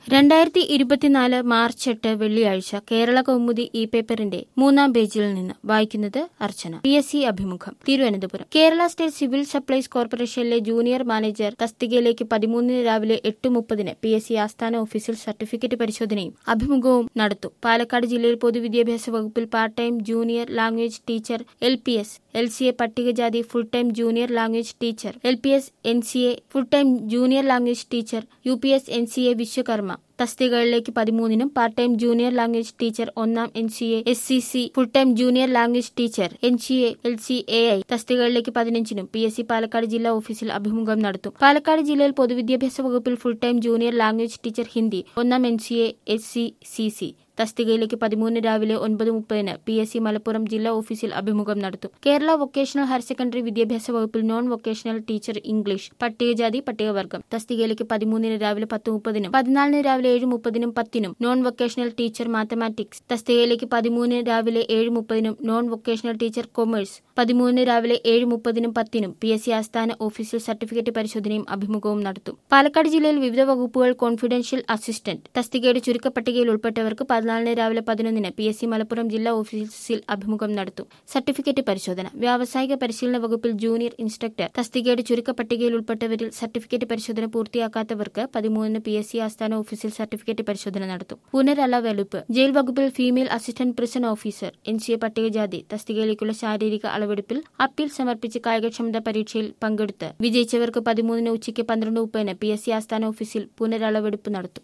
രണ്ടായിരത്തി ഇരുപത്തിനാല് മാർച്ച് എട്ട് വെള്ളിയാഴ്ച കേരള കൗമുദി ഇ പേപ്പറിന്റെ മൂന്നാം പേജിൽ നിന്ന് വായിക്കുന്നത് അർച്ചന പി എസ് സി അഭിമുഖം Thiruvananthapuram Kerala state civil supplies കോർപ്പറേഷനിലെ ജൂനിയർ മാനേജർ തസ്തികയിലേക്ക് പതിമൂന്നിന് രാവിലെ എട്ട് മുപ്പതിന് പി എസ് സി ആസ്ഥാന ഓഫീസിൽ സർട്ടിഫിക്കറ്റ് പരിശോധനയും അഭിമുഖവും നടത്തും പാലക്കാട് ജില്ലയിൽ പൊതുവിദ്യാഭ്യാസ വകുപ്പിൽ part time junior language teacher L P S L C A പട്ടികജാതി full time junior language teacher L P S N C A full time junior language teacher U P S N C A വിശ്വകർമ്മ തസ്തികകളിലേക്ക് പതിമൂന്നിനും part time junior language teacher ഒന്നാം N C A S C C full time junior language teacher N C A L C A I തസ്തികകളിലേക്ക് പതിനഞ്ചിനും P S C Palakkad ജില്ലാ ഓഫീസിൽ അഭിമുഖം നടത്തും പാലക്കാട് ജില്ലയിൽ പൊതുവിദ്യാഭ്യാസ വകുപ്പിൽ full time junior language teacher Hindi ഒന്നാം N C A S C C C തസ്തികയിലേക്ക് പതിമൂന്ന് രാവിലെ ഒൻപത് മുപ്പതിന് പി എസ് സി മലപ്പുറം ജില്ലാ ഓഫീസിൽ അഭിമുഖം നടത്തും കേരള വൊക്കേഷണൽ ഹയർ സെക്കൻഡറി വിദ്യാഭ്യാസ വകുപ്പിൽ നോൺ വൊക്കേഷണൽ ടീച്ചർ ഇംഗ്ലീഷ് പട്ടികജാതി പട്ടികവർഗം തസ്തികയിലേക്ക് പതിമൂന്നിന് രാവിലെ പത്ത് മുപ്പതിനും പതിനാലിന് രാവിലെ ഏഴ് മുപ്പതിനും പത്തിനും നോൺ വൊക്കേഷണൽ ടീച്ചർ മാത്തമാറ്റിക്സ് തസ്തികയിലേക്ക് പതിമൂന്ന് രാവിലെ ഏഴ് മുപ്പതിനും നോൺ വൊക്കേഷണൽ ടീച്ചർ കൊമേഴ്സ് പതിമൂന്ന് രാവിലെ ഏഴ് മുപ്പതിനും പത്തിനും പി എസ് സി ആസ്ഥാന ഓഫീസിൽ സർട്ടിഫിക്കറ്റ് പരിശോധനയും അഭിമുഖവും നടത്തും പാലക്കാട് ജില്ലയിൽ വിവിധ വകുപ്പുകൾ കോൺഫിഡൻഷ്യൽ അസിസ്റ്റന്റ് തസ്തികയുടെ ചുരുക്കപ്പട്ടികയിൽ ഉൾപ്പെട്ടവർക്ക് പതിനാലിന് രാവിലെ പതിനൊന്നിന് പി എസ് സി മലപ്പുറം ജില്ലാ ഓഫീസിൽ അഭിമുഖം നടത്തും സർട്ടിഫിക്കറ്റ് പരിശോധന വ്യാവസായിക പരിശീലന വകുപ്പിൽ ജൂനിയർ ഇൻസ്ട്രക്ടർ തസ്തികയുടെ ചുരുക്കപ്പട്ടികയിൽ ഉൾപ്പെട്ടവരിൽ സർട്ടിഫിക്കറ്റ് പരിശോധന പൂർത്തിയാക്കാത്തവർക്ക് പതിമൂന്നിന് പി എസ് സി ആസ്ഥാന ഓഫീസിൽ സർട്ടിഫിക്കറ്റ് പരിശോധന നടത്തും പുനരളവെടുപ്പ് ജയിൽ വകുപ്പിൽ female assistant prison officer N C A പട്ടികജാതി തസ്തികയിലേക്കുള്ള ശാരീരിക അളവെടുപ്പിൽ അപ്പീൽ സമർപ്പിച്ച് കായികക്ഷമതാ പരീക്ഷയിൽ പങ്കെടുത്ത് വിജയിച്ചവർക്ക് പതിമൂന്നിന് ഉച്ചയ്ക്ക് പന്ത്രണ്ട് മുപ്പതിന് പി എസ് സി ആസ്ഥാന ഓഫീസിൽ പുനരളവെടുപ്പ് നടത്തും